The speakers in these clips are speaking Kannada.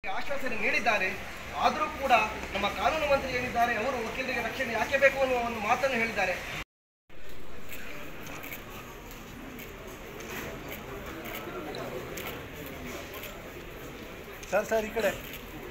ಆಶ್ವಾಸನೆ ನೀಡಿದ್ದಾರೆ ಆದರೂ ಕೂಡ ನಮ್ಮ ಕಾನೂನು ಮಂತ್ರಿ ಏನಿದ್ದಾರೆ ಅವರು ವಕೀಲರಿಗೆ ರಕ್ಷಣೆ ಯಾಕೆ ಬೇಕು ಅನ್ನುವ ಒಂದು ಮಾತನ್ನು ಹೇಳಿದ್ದಾರೆ ಸರ್ ಸರ್ ಈ ಕಡೆ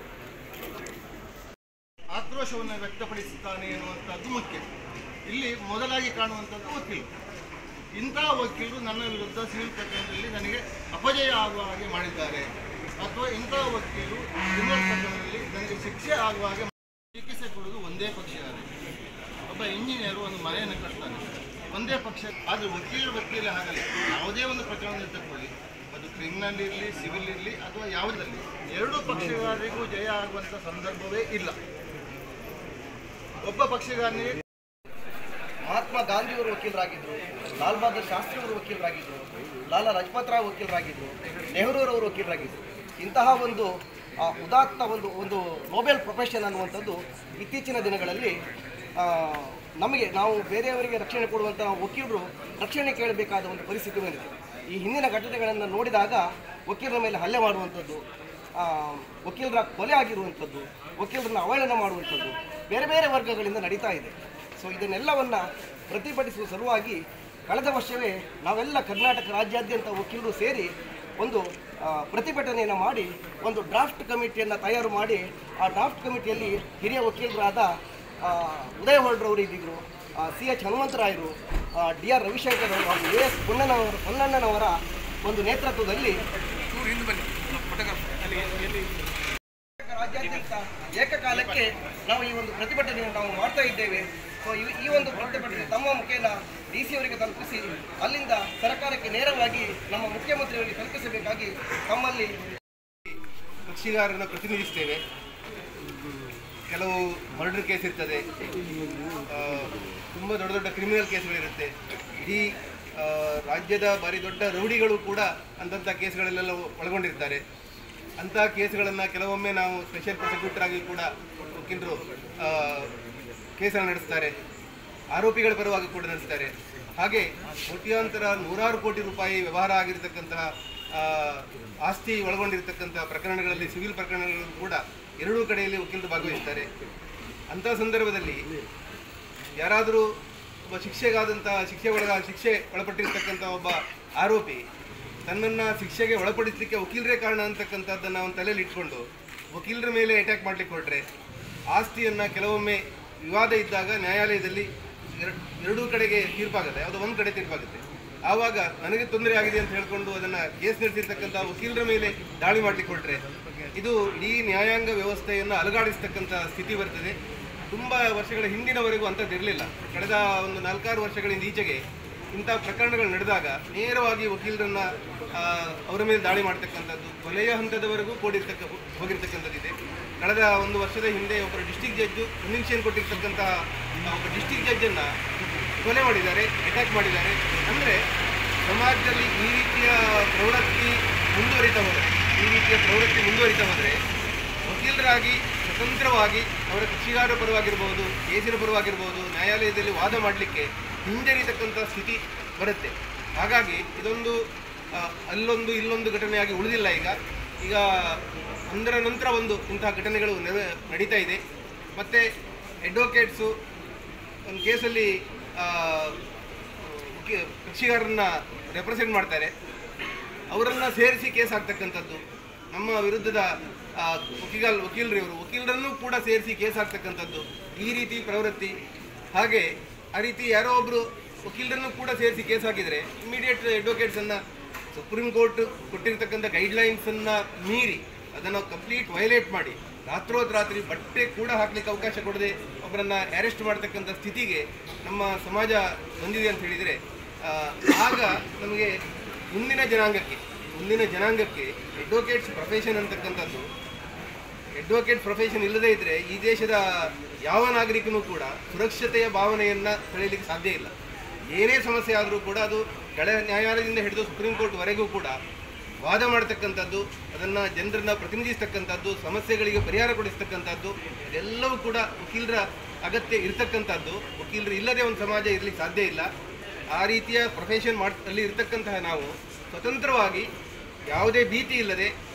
ಆಕ್ರೋಶವನ್ನು ವ್ಯಕ್ತಪಡಿಸುತ್ತಾನೆ ಎನ್ನುವಂಥದ್ದು ಮುಖ್ಯ ಇಲ್ಲಿ ಮೊದಲಾಗಿ ಕಾಣುವಂಥದ್ದು ವಕೀಲರು ಇಂತಹ ವಕೀಲರು ನನ್ನ ವಿರುದ್ಧ ಸಿವಿಲ್ ಪ್ರಕರಣದಲ್ಲಿ ನನಗೆ ಅಪಜಯ ಆಗುವ ಹಾಗೆ ಮಾಡಿದ್ದಾರೆ ಅಥವಾ ಇಂತಹ ವಕೀಲರು ಕ್ರಿಮಿನಲ್ ಪ್ರಕರಣದಲ್ಲಿ ನನಗೆ ಶಿಕ್ಷೆ ಆಗುವ ಹಾಗೆ ಚಿಕಿತ್ಸೆ ಕೊಡುವುದು ಒಂದೇ ಪಕ್ಷವಾಗಿದೆ ಒಬ್ಬ ಇಂಜಿನಿಯರು ಒಂದು ಮನೆಯನ್ನು ಕಟ್ತಾನೆ ಒಂದೇ ಪಕ್ಷ ಆದರೆ ವಕೀಲ ವಕೀಲ ಹಾಗಲ್ಲ ಯಾವುದೇ ಒಂದು ಪ್ರಕರಣದಲ್ಲಿ ತಗೊಳ್ಳಿ ಅದು ಕ್ರಿಮಿನಲ್ ಇರಲಿ ಸಿವಿಲ್ ಇರಲಿ ಅಥವಾ ಯಾವುದರಲ್ಲಿ ಎರಡೂ ಪಕ್ಷಗಾರರಿಗೂ ಜಯ ಆಗುವಂಥ ಸಂದರ್ಭವೇ ಇಲ್ಲ ಒಬ್ಬ ಪಕ್ಷಗಾರನಿಗೆ ಮಹಾತ್ಮ ಗಾಂಧಿಯವರು ವಕೀಲರಾಗಿದ್ದರು ಲಾಲ್ ಬಹದ್ದೂರ್ ಶಾಸ್ತ್ರಿ ಅವರು ವಕೀಲರಾಗಿದ್ದರು ಲಾಲಾ ಲಜಪತ್ ರಾವ್ ವಕೀಲರಾಗಿದ್ದರು ನೆಹರೂರವರು ವಕೀಲರಾಗಿದ್ದರು ಇಂತಹ ಒಂದು ಆ, ಉದಾತ್ತ ಒಂದು ಒಂದು ನೋಬೆಲ್ ಪ್ರೊಫೆಷನ್ ಅನ್ನುವಂಥದ್ದು ಇತ್ತೀಚಿನ ದಿನಗಳಲ್ಲಿ ಆ, ನಮಗೆ ನಾವು ಬೇರೆಯವರಿಗೆ ರಕ್ಷಣೆ ಕೊಡುವಂಥ ವಕೀಲರು ರಕ್ಷಣೆ ಕೇಳಬೇಕಾದ ಒಂದು ಪರಿಸ್ಥಿತಿ ಬಂದಿದೆ ಈ ಹಿಂದಿನ ಘಟನೆಗಳನ್ನು ನೋಡಿದಾಗ ವಕೀಲರ ಮೇಲೆ ಹಲ್ಲೆ ಮಾಡುವಂಥದ್ದು ಆ, ವಕೀಲರ ಕೊಲೆ ಆಗಿರುವಂಥದ್ದು ವಕೀಲರನ್ನ ಅವಹೇಳನ ಮಾಡುವಂಥದ್ದು ಬೇರೆ ಬೇರೆ ವರ್ಗಗಳಿಂದ ನಡೀತಾ ಇದೆ ಸೊ ಇದನ್ನೆಲ್ಲವನ್ನು ಪ್ರತಿಭಟಿಸುವ ಸಲುವಾಗಿ ಕಳೆದ ವರ್ಷವೇ ನಾವೆಲ್ಲ ಕರ್ನಾಟಕ ರಾಜ್ಯಾದ್ಯಂತ ವಕೀಲರು ಸೇರಿ ಒಂದು ಆ, ಪ್ರತಿಭಟನೆಯನ್ನು ಮಾಡಿ ಒಂದು ಡ್ರಾಫ್ಟ್ ಕಮಿಟಿಯನ್ನು ತಯಾರು ಮಾಡಿ ಆ ಡ್ರಾಫ್ಟ್ ಕಮಿಟಿಯಲ್ಲಿ ಹಿರಿಯ ವಕೀಲರಾದ ಆ, ಉದಯ ಹೊರಡ್ರವರು ಇದ್ದಿದ್ರು ಸಿ ಎಚ್ ಹನುಮಂತರಾಯರು ಡಿ ಆರ್ ರವಿಶಂಕರ್ ಅವರು ಹಾಗೂ ಎ ಎಸ್ ಪೊನ್ನಣ್ಣನವರ ಪೊನ್ನಣ್ಣನವರ ಒಂದು ನೇತೃತ್ವದಲ್ಲಿ ರಾಜ್ಯಾದ್ಯಂತ ಏಕಕಾಲಕ್ಕೆ ನಾವು ಈ ಒಂದು ಪ್ರತಿಭಟನೆಯನ್ನು ನಾವು ಮಾಡ್ತಾ ಇದ್ದೇವೆ ಸೊ ಈ ಈ ಒಂದು ಪ್ರತಿಭಟನೆ ತಮ್ಮ ಮುಖೇನ ಡಿ ಸಿ ಅವರಿಗೆ ತಲುಪಿಸಿ ಅಲ್ಲಿಂದ ಸರ್ಕಾರಕ್ಕೆ ನೇರವಾಗಿ ನಮ್ಮ ಮುಖ್ಯಮಂತ್ರಿಯವರಿಗೆ ತಲುಪಿಸಬೇಕಾಗಿ ತಮ್ಮಲ್ಲಿ ಕಕ್ಷಿಗಾರರನ್ನು ಪ್ರತಿನಿಧಿಸ್ತೇವೆ ಕೆಲವು ಮರ್ಡರ್ ಕೇಸ್ ಇರ್ತದೆ ತುಂಬ ದೊಡ್ಡ ದೊಡ್ಡ ಕ್ರಿಮಿನಲ್ ಕೇಸ್ಗಳಿರುತ್ತೆ ಇಡೀ ಆ, ರಾಜ್ಯದ ಭಾರಿ ದೊಡ್ಡ ರೌಡಿಗಳು ಕೂಡ ಅಂಥಂಥ ಕೇಸ್ಗಳಲ್ಲೆಲ್ಲ ಒಳಗೊಂಡಿರ್ತಾರೆ ಅಂಥ ಕೇಸ್ಗಳನ್ನು ಕೆಲವೊಮ್ಮೆ ನಾವು ಸ್ಪೆಷಲ್ ಪ್ರಾಸಿಕ್ಯೂಟರ್ ಆಗಿ ಕೂಡ ವಕೀಲರು ಆ, ಕೇಸನ್ನು ನಡೆಸ್ತಾರೆ ಆರೋಪಿಗಳ ಪರವಾಗಿ ಕೂಡ ನಡೆಸ್ತಾರೆ ಹಾಗೆ ಕೋಟ್ಯಾಂತರ ನೂರಾರು ಕೋಟಿ ರೂಪಾಯಿ ವ್ಯವಹಾರ ಆಗಿರತಕ್ಕಂತಹ ಆ, ಆಸ್ತಿ ಒಳಗೊಂಡಿರ್ತಕ್ಕಂಥ ಪ್ರಕರಣಗಳಲ್ಲಿ ಸಿವಿಲ್ ಪ್ರಕರಣಗಳು ಕೂಡ ಎರಡೂ ಕಡೆಯಲ್ಲಿ ವಕೀಲರು ಭಾಗವಹಿಸ್ತಾರೆ ಅಂಥ ಸಂದರ್ಭದಲ್ಲಿ ಯಾರಾದರೂ ಒಬ್ಬ ಶಿಕ್ಷೆಗಾದಂಥ ಶಿಕ್ಷೆ ಒಳಗ ಶಿಕ್ಷೆ ಒಳಪಟ್ಟಿರ್ತಕ್ಕಂಥ ಒಬ್ಬ ಆರೋಪಿ ತನ್ನನ್ನು ಶಿಕ್ಷೆಗೆ ಒಳಪಡಿಸಲಿಕ್ಕೆ ವಕೀಲರೇ ಕಾರಣ ಅಂತಕ್ಕಂಥದ್ದನ್ನು ಅವನ ತಲೆಯಲ್ಲಿ ಇಟ್ಕೊಂಡು ವಕೀಲರ ಮೇಲೆ ಅಟ್ಯಾಕ್ ಮಾಡಲಿಕ್ಕೆ ಹೊರಟ್ರೆ ಆಸ್ತಿಯನ್ನು ಕೆಲವೊಮ್ಮೆ ವಿವಾದ ಇದ್ದಾಗ ನ್ಯಾಯಾಲಯದಲ್ಲಿ ಎರಡ್- ಎರಡೂ ಕಡೆಗೆ ತೀರ್ಪಾಗುತ್ತೆ ಯಾವುದೋ ಒಂದು ಕಡೆ ತೀರ್ಪಾಗುತ್ತೆ ಆವಾಗ ನನಗೆ ತೊಂದರೆ ಆಗಿದೆ ಅಂತ ಹೇಳ್ಕೊಂಡು ಅದನ್ನು ಕೇಸ್ ನಡೆಸಿರ್ತಕ್ಕಂಥ ವಕೀಲರ ಮೇಲೆ ದಾಳಿ ಮಾಡಲಿಕ್ಕೆ ಹೊರಟ್ರೆ ಇದು ಇಡೀ ನ್ಯಾಯಾಂಗ ವ್ಯವಸ್ಥೆಯನ್ನು ಅಲುಗಾಡಿಸ್ತಕ್ಕಂಥ ಸ್ಥಿತಿ ಬರ್ತದೆ ತುಂಬ ವರ್ಷಗಳ ಹಿಂದಿನವರೆಗೂ ಅಂಥದ್ದು ಇರಲಿಲ್ಲ ಕಳೆದ ಒಂದು ನಾಲ್ಕಾರು ವರ್ಷಗಳಿಂದ ಈಚೆಗೆ ಇಂಥ ಪ್ರಕರಣಗಳು ನಡೆದಾಗ ನೇರವಾಗಿ ವಕೀಲರನ್ನ ಆ, ಅವರ ಮೇಲೆ ದಾಳಿ ಮಾಡ್ತಕ್ಕಂಥದ್ದು ಕೊಲೆಯ ಹಂತದವರೆಗೂ ಕೂಡಿರ್ತಕ್ಕ ಹೋಗಿರ್ತಕ್ಕಂಥದ್ದಿದೆ ಕಳೆದ ಒಂದು ವರ್ಷದ ಹಿಂದೆ ಒಬ್ಬರು ಡಿಸ್ಟಿಕ್ ಜಡ್ಜು ಕನ್ವಿಕ್ಷನ್ ಕೊಟ್ಟಿರ್ತಕ್ಕಂತಹ ಆ ಒಬ್ಬ ಡಿಸ್ಟಿಕ್ ಜಡ್ಜನ್ನು ಕೊಲೆ ಮಾಡಿದ್ದಾರೆ ಅಟ್ಯಾಕ್ ಮಾಡಿದ್ದಾರೆ ಅಂದರೆ ಸಮಾಜದಲ್ಲಿ ಈ ರೀತಿಯ ಪ್ರವೃತ್ತಿ ಮುಂದುವರಿತಾ ಹೋದರೆ ಈ ರೀತಿಯ ಪ್ರವೃತ್ತಿ ಮುಂದುವರಿತಾ ಹೋದರೆ ವಕೀಲರಾಗಿ ಸ್ವತಂತ್ರವಾಗಿ ಅವರ ಕಕ್ಷಿಗಾರರ ಪರವಾಗಿರ್ಬೋದು ಕೇಸಿನ ಪರವಾಗಿರ್ಬೋದು ನ್ಯಾಯಾಲಯದಲ್ಲಿ ವಾದ ಮಾಡಲಿಕ್ಕೆ ಹಿಂಜರಿತಕ್ಕಂಥ ಸ್ಥಿತಿ ಬರುತ್ತೆ ಹಾಗಾಗಿ ಇದೊಂದು ಆ, ಅಲ್ಲೊಂದು ಇಲ್ಲೊಂದು ಘಟನೆಯಾಗಿ ಉಳಿದಿಲ್ಲ ಈಗ ಈಗ ಒಂದರ ನಂತರ ಒಂದು ಇಂತಹ ಘಟನೆಗಳು ನೆವೆ ನಡೀತಾ ಇದೆ ಮತ್ತು ಅಡ್ವೊಕೇಟ್ಸು ಒಂದು ಕೇಸಲ್ಲಿ ಆ, ವಕೀ- ಕಕ್ಷಿಗಾರರನ್ನ ರೆಪ್ರೆಸೆಂಟ್ ಮಾಡ್ತಾರೆ ಅವರನ್ನು ಸೇರಿಸಿ ಕೇಸ್ ಹಾಕ್ತಕ್ಕಂಥದ್ದು ನಮ್ಮ ವಿರುದ್ಧದ ಆ, ವಕೀಲ ವಕೀಲರು ಇವರು ವಕೀಲರನ್ನು ಕೂಡ ಸೇರಿಸಿ ಕೇಸ್ ಹಾಕ್ತಕ್ಕಂಥದ್ದು ಈ ರೀತಿ ಪ್ರವೃತ್ತಿ ಹಾಗೆ ಆ ರೀತಿ ಯಾರೋ ಒಬ್ಬರು ವಕೀಲರನ್ನು ಕೂಡ ಸೇರಿಸಿ ಕೇಸ್ ಹಾಕಿದರೆ ಇಮಿಡಿಯೇಟ್ ಅಡ್ವೊಕೇಟ್ಸನ್ನು ಸುಪ್ರೀಂ ಕೋರ್ಟ್ ಕೊಟ್ಟಿರ್ತಕ್ಕಂಥ ಗೈಡ್ಲೈನ್ಸನ್ನು ಮೀರಿ ಅದನ್ನು ಕಂಪ್ಲೀಟ್ ವೈಲೇಟ್ ಮಾಡಿ ರಾತ್ರೋತ್ರಾತ್ರಿ ಬಟ್ಟೆ ಕೂಡ ಹಾಕ್ಲಿಕ್ಕೆ ಅವಕಾಶ ಕೊಡದೆ ಒಬ್ಬರನ್ನ ಅರೆಸ್ಟ್ ಮಾಡ್ತಕ್ಕಂಥ ಸ್ಥಿತಿಗೆ ನಮ್ಮ ಸಮಾಜ ಬಂದಿದೆ ಅಂತ ಹೇಳಿದರೆ ಆ, ಆಗ ನಮಗೆ ಮುಂದಿನ ಜನಾಂಗಕ್ಕೆ ಮುಂದಿನ ಜನಾಂಗಕ್ಕೆ ಅಡ್ವೊಕೇಟ್ಸ್ ಪ್ರೊಫೆಷನ್ ಅಂತಕ್ಕಂಥದ್ದು ಅಡ್ವೊಕೇಟ್ ಪ್ರೊಫೆಷನ್ ಇಲ್ಲದೇ ಇದ್ದರೆ ಈ ದೇಶದ ಯಾವ ನಾಗರಿಕನೂ ಕೂಡ ಸುರಕ್ಷತೆಯ ಭಾವನೆಯನ್ನು ತಳೆಯಲಿಕ್ಕೆ ಸಾಧ್ಯ ಇಲ್ಲ ಏನೇ ಸಮಸ್ಯೆ ಆದರೂ ಕೂಡ ಅದು ಕೆಳ ನ್ಯಾಯಾಲಯದಿಂದ ಹಿಡಿದು ಸುಪ್ರೀಂ ಕೋರ್ಟ್ವರೆಗೂ ಕೂಡ ವಾದ ಮಾಡ್ತಕ್ಕಂಥದ್ದು ಅದನ್ನು ಜನರನ್ನ ಪ್ರತಿನಿಧಿಸ್ತಕ್ಕಂಥದ್ದು ಸಮಸ್ಯೆಗಳಿಗೆ ಪರಿಹಾರ ಕೊಡಿಸ್ತಕ್ಕಂಥದ್ದು ಇದೆಲ್ಲವೂ ಕೂಡ ವಕೀಲರ ಅಗತ್ಯ ಇರ್ತಕ್ಕಂಥದ್ದು ವಕೀಲರು ಇಲ್ಲದೆ ಒಂದು ಸಮಾಜ ಇರಲಿಕ್ಕೆ ಸಾಧ್ಯ ಇಲ್ಲ ಆ ರೀತಿಯ ಪ್ರೊಫೆಷನ್ ಮಾಡ್ ಅಲ್ಲಿ ಇರ್ತಕ್ಕಂತಹ ನಾವು ಸ್ವತಂತ್ರವಾಗಿ ಯಾವುದೇ ಭೀತಿ ಇಲ್ಲದೆ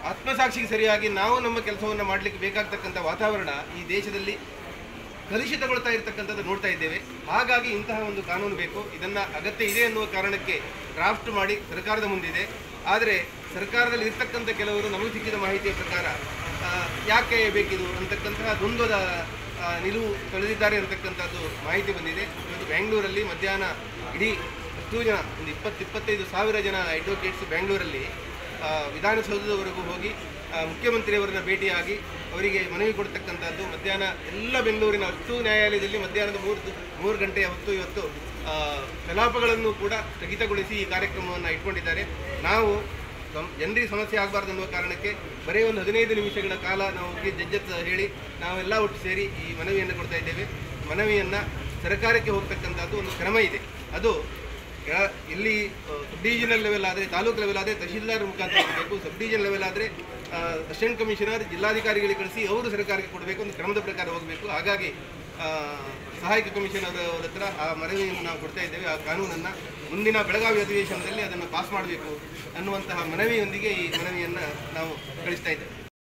ಆತ್ಮಸಾಕ್ಷಿಗೆ ಸರಿಯಾಗಿ ನಾವು ನಮ್ಮ ಕೆಲಸವನ್ನು ಮಾಡಲಿಕ್ಕೆ ಬೇಕಾಗ್ತಕ್ಕಂಥ ವಾತಾವರಣ ಈ ದೇಶದಲ್ಲಿ ಕಲುಷಿತಗೊಳ್ತಾ ಇರತಕ್ಕಂಥದ್ದು ನೋಡ್ತಾ ಇದ್ದೇವೆ ಹಾಗಾಗಿ ಇಂತಹ ಒಂದು ಕಾನೂನು ಬೇಕು ಇದನ್ನ ಅಗತ್ಯ ಇದೆ ಅನ್ನುವ ಕಾರಣಕ್ಕೆ ಡ್ರಾಫ್ಟ್ ಮಾಡಿ ಸರ್ಕಾರದ ಮುಂದಿದೆ ಆದರೆ ಸರ್ಕಾರದಲ್ಲಿ ಇರ್ತಕ್ಕಂಥ ಕೆಲವರು ನಮಗೆ ಸಿಕ್ಕಿದ ಮಾಹಿತಿಯ ಪ್ರಕಾರ ಆ, ಯಾಕೆ ಬೇಕಿದು ಅಂತಕ್ಕಂತಹ ದ್ವಂದ್ವದ ಆ, ನಿಲುವು ತೊಳೆದಿದ್ದಾರೆ ಅಂತಕ್ಕಂಥದ್ದು ಮಾಹಿತಿ ಬಂದಿದೆ ಇವತ್ತು ಬೆಂಗಳೂರಲ್ಲಿ ಮಧ್ಯಾಹ್ನ ಇಡೀ ಎಷ್ಟೋ ಜನ ಒಂದು ಇಪ್ಪತ್ತು ಇಪ್ಪತ್ತೈದು ಸಾವಿರ ಜನ ಅಡ್ವೊಕೇಟ್ಸ್ ಬೆಂಗಳೂರಲ್ಲಿ ಆ, ವಿಧಾನಸೌಧದವರೆಗೂ ಹೋಗಿ ಆ, ಮುಖ್ಯಮಂತ್ರಿಯವರನ್ನ ಭೇಟಿಯಾಗಿ ಅವರಿಗೆ ಮನವಿ ಕೊಡ್ತಕ್ಕಂಥದ್ದು ಮಧ್ಯಾಹ್ನ ಎಲ್ಲ ಬೆಂಗಳೂರಿನ ಅಷ್ಟು ನ್ಯಾಯಾಲಯದಲ್ಲಿ ಮಧ್ಯಾಹ್ನದ ಮೂರು ಮೂರು ಗಂಟೆಯ ಹೊತ್ತು ಇವತ್ತು ಆ, ಕಲಾಪಗಳನ್ನು ಕೂಡ ಸ್ಥಗಿತಗೊಳಿಸಿ ಈ ಕಾರ್ಯಕ್ರಮವನ್ನು ಇಟ್ಕೊಂಡಿದ್ದಾರೆ ನಾವು ಸಂ- ಜನರಿಗೆ ಸಮಸ್ಯೆ ಆಗಬಾರ್ದು ಅನ್ನುವ ಕಾರಣಕ್ಕೆ ಬರೀ ಒಂದು ಹದಿನೈದು ನಿಮಿಷಗಳ ಕಾಲ ನಾವು ಜಡ್ಜತ್ ಹೇಳಿ ನಾವೆಲ್ಲ ಒಟ್ಟು ಸೇರಿ ಈ ಮನವಿಯನ್ನು ಕೊಡ್ತಾ ಇದ್ದೇವೆ ಮನವಿಯನ್ನು ಸರ್ಕಾರಕ್ಕೆ ಹೋಗ್ತಕ್ಕಂಥದ್ದು ಒಂದು ಕ್ರಮ ಇದೆ ಅದು ಕೆಳ- ಇಲ್ಲಿ ಸಬ್ ಡಿವಿಷನಲ್ ಲೆವೆಲ್ ಆದರೆ ತಾಲೂಕು ಲೆವೆಲ್ ಆದರೆ ತಹಶೀಲ್ದಾರ್ ಮುಖಾಂತರ ಕೊಡಬೇಕು ಸಬ್ ಡಿವಿಷನ್ ಲೆವೆಲ್ ಆದರೆ ಅಸಿಸ್ಟೆಂಟ್ ಕಮಿಷನರ್ ಜಿಲ್ಲಾಧಿಕಾರಿಗಳಿಗೆ ಕಳಿಸಿ ಅವರು ಸರ್ಕಾರಕ್ಕೆ ಕೊಡಬೇಕು ಒಂದು ಕ್ರಮದ ಪ್ರಕಾರ ಹೋಗಬೇಕು ಹಾಗಾಗಿ ಆ, ಸಹಾಯಕ ಕಮಿಷನರ್ ಅವರ ಹತ್ರ ಆ ಮನವಿಯನ್ನು ನಾವು ಕೊಡ್ತಾ ಇದ್ದೇವೆ ಆ ಕಾನೂನನ್ನು ಮುಂದಿನ ಬೆಳಗಾವಿ ಅಧಿವೇಶನದಲ್ಲಿ ಅದನ್ನು ಪಾಸ್ ಮಾಡಬೇಕು ಅನ್ನುವಂತಹ ಮನವಿಯೊಂದಿಗೆ ಈ ಮನವಿಯನ್ನು ನಾವು ಕಳಿಸ್ತಾ ಇದ್ದೇವೆ